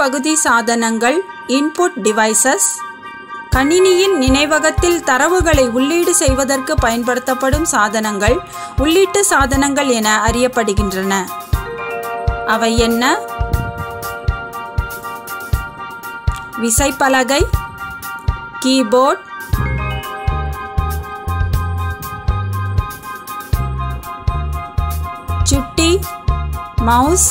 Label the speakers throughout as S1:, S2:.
S1: பகுதி சாதனங்கள் input devices கணினியின் நினைவகத்தில் தரவுகளை உள்ளீடு செய்வதற்கு பயன்படுத்தப்படும் சாதனங்கள் உள்ளீட்டு சாதனங்கள் என அறியப்படுகின்றன அவை என்ன விசைப்பலகை கீபோர்ட் சுட்டி மவுஸ்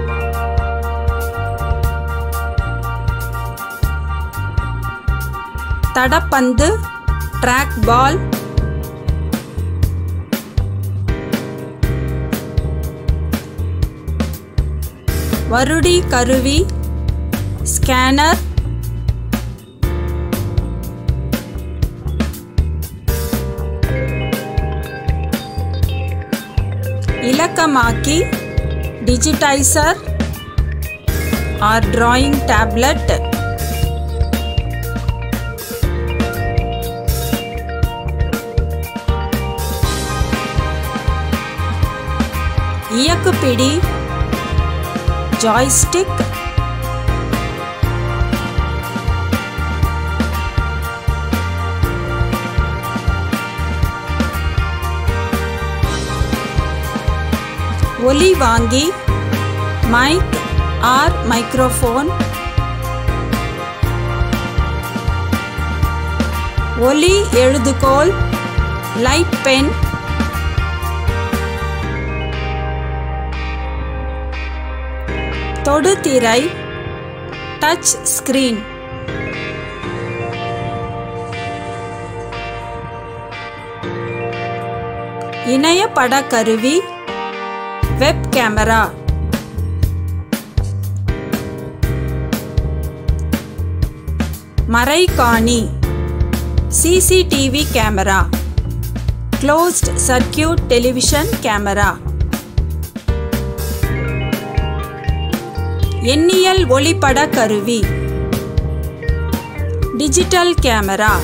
S1: தடப்பந்து ட்ராக் பால் வருடி கருவி ஸ்கேனர் இலக்கமாக்கி டிஜிடைசர் ஆர் டிராயிங் டேப்லெட் இயக்குப்பிடி ஜாய்ஸ்டிக் ஒலி வாங்கி மைக் ஆர் மைக்ரோஃபோன் ஒலி எழுதுகோல் லைட் பென் தொடுதிரை டச் ஸ்கிரீன் இணைய படக்கருவி வெப் கேமரா மறைக்காணி CCTV camera closed circuit television camera எண்ணியல் ஒளிப்பட கருவி டிஜிட்டல் கேமரா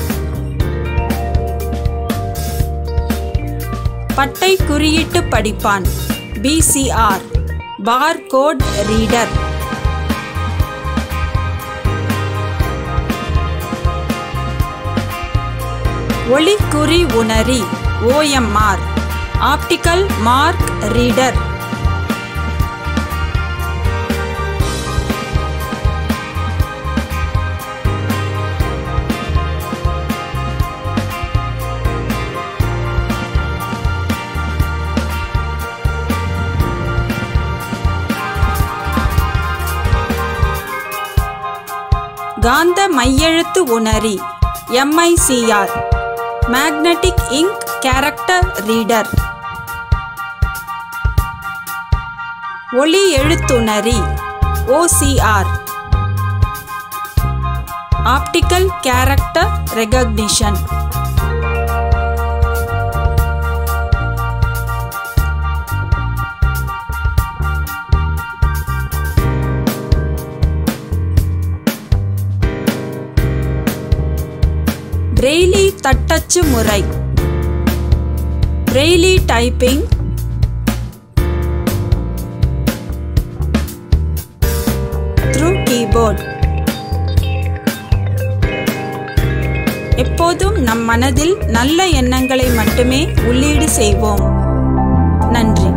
S1: பட்டை குறியீட்டு படிப்பான் பிசிஆர் பார் கோட் ரீடர் ஒளிக்குறி உணரி ஓஎம்ஆர் ஆப்டிக்கல் மார்க் ரீடர் காந்த மையெழுத்து உணரி MICR magnetic ink character reader ஒளி எழுத்துணரி OCR optical character recognition Braille தட்டச்சு முறை பிரெய்லி டைப்பிங் த்ரூ கீபோர்ட் எப்போதும் நம் மனதில் நல்ல எண்ணங்களை மட்டுமே உள்ளீடு செய்வோம் நன்றி